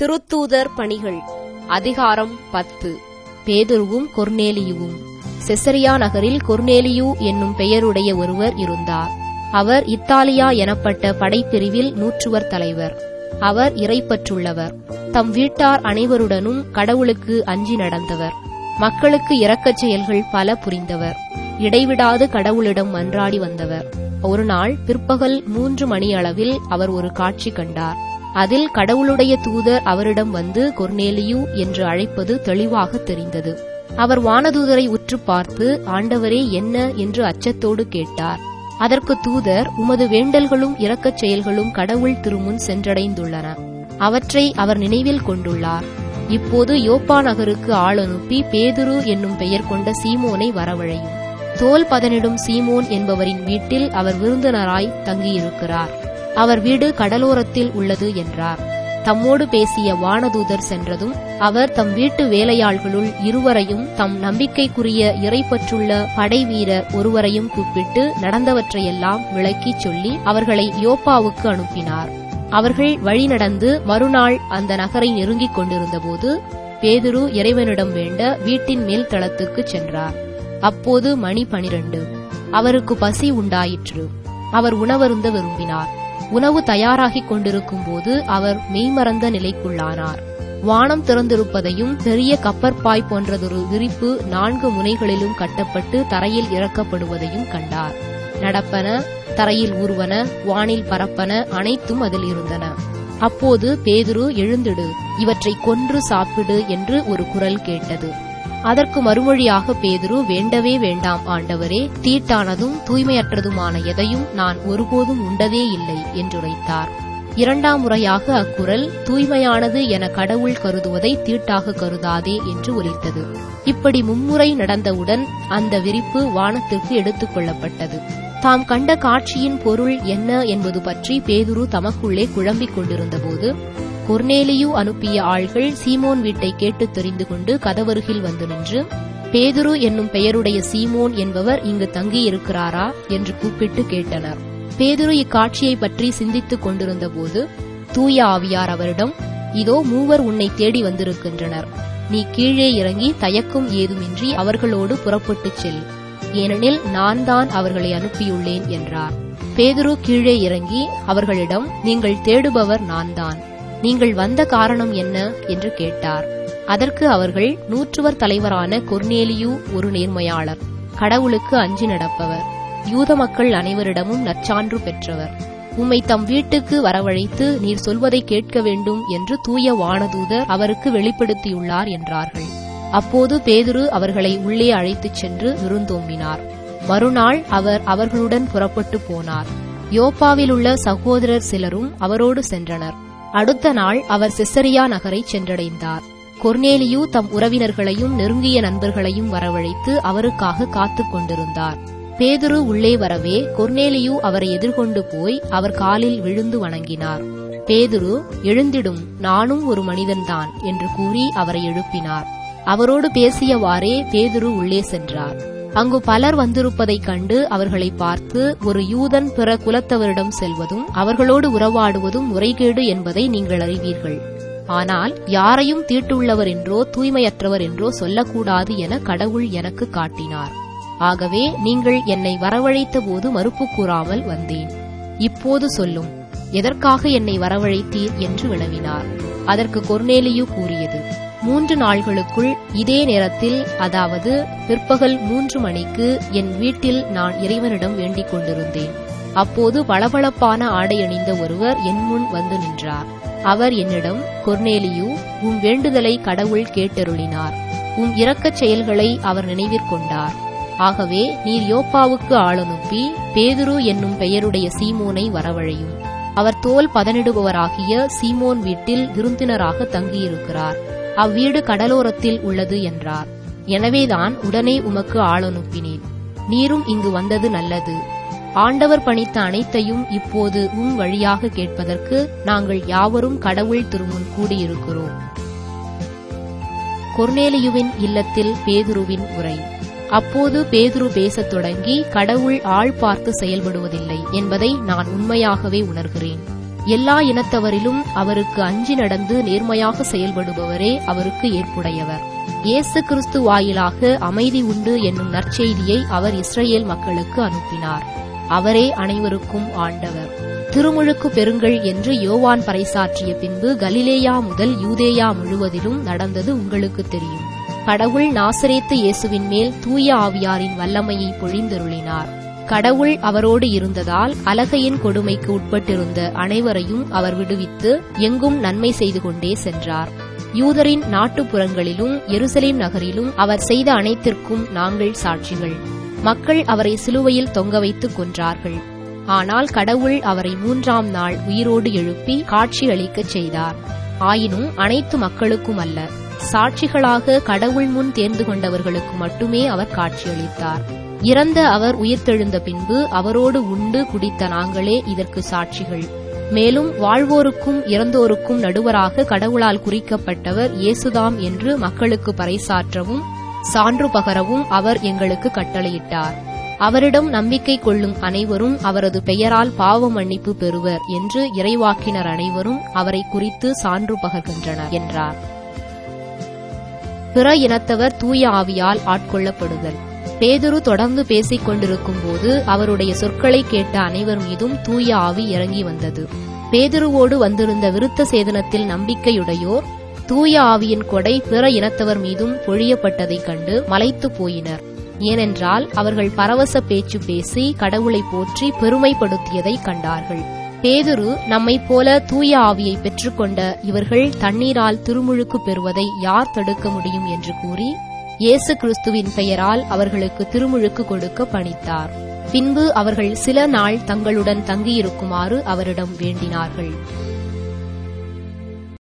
திருத்தூதர் பணிகள் அதிகாரம் பத்து பேதுருவும் கொர்னேலியுவும் செசரியா நகரில் கொர்னேலியு என்னும் பெயருடைய ஒருவர் இருந்தார் அவர் இத்தாலியா எனப்பட்ட படைப்பிரிவில் நூற்றுவர் தலைவர் அவர் இறைப்பற்றுள்ளவர் தம் வீட்டார் அனைவருடனும் கடவுளுக்கு அஞ்சி நடந்தவர் மக்களுக்கு இரக்கச் செயல்கள் பல புரிந்தவர் இடைவிடாது கடவுளிடம் மன்றாடி வந்தவர் ஒரு நாள் பிற்பகல் மூன்று மணியளவில் அவர் ஒரு காட்சி கண்டார் அதில் கடவுளுடைய தூதர் அவரிடம் வந்து கொர்னேலியு என்று அழைப்பது தெளிவாக தெரிந்தது அவர் வானதூதரை உற்று பார்த்து ஆண்டவரே என்ன என்று அச்சத்தோடு கேட்டார் அதற்கு தூதர் உமது வேண்டல்களும் இரக்கச் செயல்களும் கடவுள் திருமுன் சென்றடைந்துள்ளன அவற்றை அவர் நினைவில் கொண்டுள்ளார் இப்போது யோப்பா நகருக்கு ஆள் அனுப்பி பேதுரு என்னும் பெயர் கொண்ட சீமோனை வரவழையும் தோல் பதனிடும் சீமோன் என்பவரின் வீட்டில் அவர் விருந்தினராய் தங்கியிருக்கிறார் அவர் வீடு கடலோரத்தில் உள்ளது என்றார் தம்மோடு பேசிய வானதூதர் சென்றதும் அவர் தம் வீட்டு வேலையாள்களுள் இருவரையும் தம் நம்பிக்கைக்குரிய இறைப்பற்றுள்ள படை வீரர் ஒருவரையும் கூப்பிட்டு நடந்தவற்றையெல்லாம் விளக்கிச் சொல்லி அவர்களை யோப்பாவுக்கு அனுப்பினார் அவர்கள் வழி நடந்து மறுநாள் அந்த நகரை நெருங்கிக் கொண்டிருந்தபோது பேதுரு இறைவனிடம் வேண்ட வீட்டின் மேல் தளத்துக்குச் சென்றார் அப்போது மணி பனிரண்டு அவருக்கு பசி உண்டாயிற்று அவர் உணவருந்த விரும்பினார் உணவு தயாராகிக் கொண்டிருக்கும் போது அவர் மெய்மறந்த நிலைக்குள்ளானார் வானம் திறந்திருப்பதையும் பெரிய கப்பற்பாய் போன்றதொரு விரிப்பு நான்கு முனைகளிலும் கட்டப்பட்டு தரையில் இறக்கப்படுவதையும் கண்டார் நடப்பன தரையில் ஊர்வன வானில் பரப்பன அனைத்தும் அதில் இருந்தன அப்போது பேதுரு எழுந்திடு இவற்றை கொன்று சாப்பிடு என்று ஒரு குரல் கேட்டது அதற்கு மறுமொழியாக பேதுரு வேண்டவே வேண்டாம் ஆண்டவரே தீட்டானதும் தூய்மையற்றதுமான எதையும் நான் ஒருபோதும் உண்டதே இல்லை என்றுரைத்தார் இரண்டாம் முறையாக அக்குரல் தூய்மையானது என கடவுள் கருதுவதை தீட்டாக கருதாதே என்று ஒலித்தது இப்படி மும்முறை நடந்தவுடன் அந்த விரிப்பு வானத்திற்கு எடுத்துக் கொள்ளப்பட்டது தாம் கண்ட காட்சியின் பொருள் என்ன என்பது பற்றி பேதுரு தமக்குள்ளே குழம்பிக் கொண்டிருந்தபோது கொர்னேலியு அனுப்பிய ஆள்கள் சீமோன் வீட்டை கேட்டு தெரிந்து கொண்டு கதவருகில் வந்து நின்று பேதுரு என்னும் பெயருடைய சீமோன் என்பவர் இங்கு தங்கியிருக்கிறாரா என்று கூப்பிட்டு கேட்டனர் பேதுரு இக்காட்சியை பற்றி சிந்தித்துக் கொண்டிருந்தபோது தூய ஆவியார் அவரிடம் இதோ மூவர் உன்னை தேடி வந்திருக்கின்றனர் நீ கீழே இறங்கி தயக்கம் ஏதுமின்றி அவர்களோடு புறப்பட்டுச் செல் ஏனெனில் நான் தான் அவர்களை அனுப்பியுள்ளேன் என்றார் பேதுரு கீழே இறங்கி அவர்களிடம் நீங்கள் தேடுபவர் நான்தான் நீங்கள் வந்த காரணம் என்ன என்று கேட்டார் அதற்கு அவர்கள் நூற்றுவர் தலைவரான கொர்னேலியு ஒரு நேர்மையாளர் கடவுளுக்கு அஞ்சி நடப்பவர் யூத மக்கள் அனைவரிடமும் நற்சான்று பெற்றவர் உம்மை தம் வீட்டுக்கு வரவழைத்து நீர் சொல்வதை கேட்க வேண்டும் என்று தூய வானதூதர் அவருக்கு வெளிப்படுத்தியுள்ளார் என்றார்கள் அப்போது பேதுரு அவர்களை உள்ளே அழைத்துச் சென்று விருந்தோம்பினார் மறுநாள் அவர் அவர்களுடன் புறப்பட்டு போனார் யோப்பாவில் உள்ள சகோதரர் சிலரும் அவரோடு சென்றனர் அடுத்த நாள் அவர் செசரியா நகரை சென்றடைந்தார் கொர்னேலியு தம் உறவினர்களையும் நெருங்கிய நண்பர்களையும் வரவழைத்து அவருக்காக காத்துக் கொண்டிருந்தார் பேதுரு உள்ளே வரவே கொர்னேலியு அவரை எதிர்கொண்டு போய் அவர் காலில் விழுந்து வணங்கினார் பேதுரு எழுந்திடும் நானும் ஒரு மனிதன்தான் என்று கூறி அவரை எழுப்பினார் அவரோடு பேசியவாறே பேதுரு உள்ளே சென்றார் அங்கு பலர் வந்திருப்பதைக் கண்டு அவர்களை பார்த்து ஒரு யூதன் பிற குலத்தவரிடம் செல்வதும் அவர்களோடு உறவாடுவதும் முறைகேடு என்பதை நீங்கள் அறிவீர்கள் ஆனால் யாரையும் தீட்டுள்ளவர் என்றோ தூய்மையற்றவர் என்றோ சொல்லக்கூடாது என கடவுள் எனக்கு காட்டினார் ஆகவே நீங்கள் என்னை வரவழைத்த போது மறுப்பு கூறாமல் வந்தேன் இப்போது சொல்லும் எதற்காக என்னை வரவழைத்தீர் என்று வினவினார் அதற்கு கொர்னேலியு கூறியது மூன்று நாள்களுக்குள் இதே நேரத்தில் அதாவது பிற்பகல் மூன்று மணிக்கு என் வீட்டில் நான் இறைவனிடம் வேண்டிக் கொண்டிருந்தேன் அப்போது பளபளப்பான ஆடை அணிந்த ஒருவர் என் முன் வந்து நின்றார் அவர் என்னிடம் கொர்னேலியு உம் வேண்டுதலை கடவுள் கேட்டருளினார் உம் இரக்கச் செயல்களை அவர் நினைவிற்கொண்டார் ஆகவே நீர் யோப்பாவுக்கு ஆளனுப்பி பேதுரு என்னும் பெயருடைய சீமோனை வரவழையும் அவர் தோல் பதனிடுபவராகிய சீமோன் வீட்டில் விருந்தினராக தங்கியிருக்கிறார் அவ்வீடு கடலோரத்தில் உள்ளது என்றார் எனவேதான் உடனே உமக்கு ஆளனுப்பினேன் நீரும் இங்கு வந்தது நல்லது ஆண்டவர் பணித்த அனைத்தையும் இப்போது உம் வழியாக கேட்பதற்கு நாங்கள் யாவரும் கடவுள் திருமுன் கூடியிருக்கிறோம் கொர்னேலியுவின் இல்லத்தில் பேதுருவின் உரை அப்போது பேதுரு பேசத் தொடங்கி கடவுள் ஆள் பார்த்து செயல்படுவதில்லை என்பதை நான் உண்மையாகவே உணர்கிறேன் எல்லா இனத்தவரிலும் அவருக்கு அஞ்சி நடந்து நேர்மையாக செயல்படுபவரே அவருக்கு ஏற்புடையவர் இயேசு கிறிஸ்து வாயிலாக அமைதி உண்டு என்னும் நற்செய்தியை அவர் இஸ்ரேல் மக்களுக்கு அனுப்பினார் அவரே அனைவருக்கும் ஆண்டவர் திருமுழுக்கு பெறுங்கள் என்று யோவான் பறைசாற்றிய பின்பு கலிலேயா முதல் யூதேயா முழுவதிலும் நடந்தது உங்களுக்கு தெரியும் கடவுள் நாசரேத்து இயேசுவின் மேல் தூய ஆவியாரின் வல்லமையை பொழிந்தருளினார் கடவுள் அவரோடு இருந்ததால் அலகையின் கொடுமைக்கு உட்பட்டிருந்த அனைவரையும் அவர் விடுவித்து எங்கும் நன்மை செய்து கொண்டே சென்றார் யூதரின் நாட்டுப்புறங்களிலும் எருசலேம் நகரிலும் அவர் செய்த அனைத்திற்கும் நாங்கள் சாட்சிகள் மக்கள் அவரை சிலுவையில் தொங்க வைத்து கொன்றார்கள் ஆனால் கடவுள் அவரை மூன்றாம் நாள் உயிரோடு எழுப்பி காட்சி அளிக்கச் செய்தார் ஆயினும் அனைத்து மக்களுக்கும் அல்ல சாட்சிகளாக கடவுள் முன் தேர்ந்து கொண்டவர்களுக்கு மட்டுமே அவர் காட்சியளித்தார் இறந்த அவர் உயிர்த்தெழுந்த பின்பு அவரோடு உண்டு குடித்த நாங்களே இதற்கு சாட்சிகள் மேலும் வாழ்வோருக்கும் இறந்தோருக்கும் நடுவராக கடவுளால் குறிக்கப்பட்டவர் இயேசுதாம் என்று மக்களுக்கு பறைசாற்றவும் சான்று பகரவும் அவர் எங்களுக்கு கட்டளையிட்டார் அவரிடம் நம்பிக்கை கொள்ளும் அனைவரும் அவரது பெயரால் பாவ மன்னிப்பு பெறுவர் என்று இறைவாக்கினர் அனைவரும் அவரை குறித்து சான்று பகர்கின்றனர் என்றார் பிற இனத்தவர் தூய ஆவியால் ஆட்கொள்ளப்படுதல் பேதுரு தொடர்ந்து பேசிக் கொண்டிருக்கும் போது அவருடைய சொற்களை கேட்ட அனைவர் மீதும் தூய ஆவி இறங்கி வந்தது பேதுருவோடு வந்திருந்த விருத்த சேதனத்தில் நம்பிக்கையுடையோர் தூய ஆவியின் கொடை பிற இனத்தவர் மீதும் பொழியப்பட்டதைக் கண்டு மலைத்து போயினர் ஏனென்றால் அவர்கள் பரவச பேச்சு பேசி கடவுளை போற்றி பெருமைப்படுத்தியதை கண்டார்கள் பேதுரு நம்மைப் போல தூய ஆவியை பெற்றுக்கொண்ட இவர்கள் தண்ணீரால் திருமுழுக்கு பெறுவதை யார் தடுக்க முடியும் என்று கூறி இயேசு கிறிஸ்துவின் பெயரால் அவர்களுக்கு திருமுழுக்கு கொடுக்க பணித்தார் பின்பு அவர்கள் சில நாள் தங்களுடன் தங்கியிருக்குமாறு அவரிடம் வேண்டினார்கள்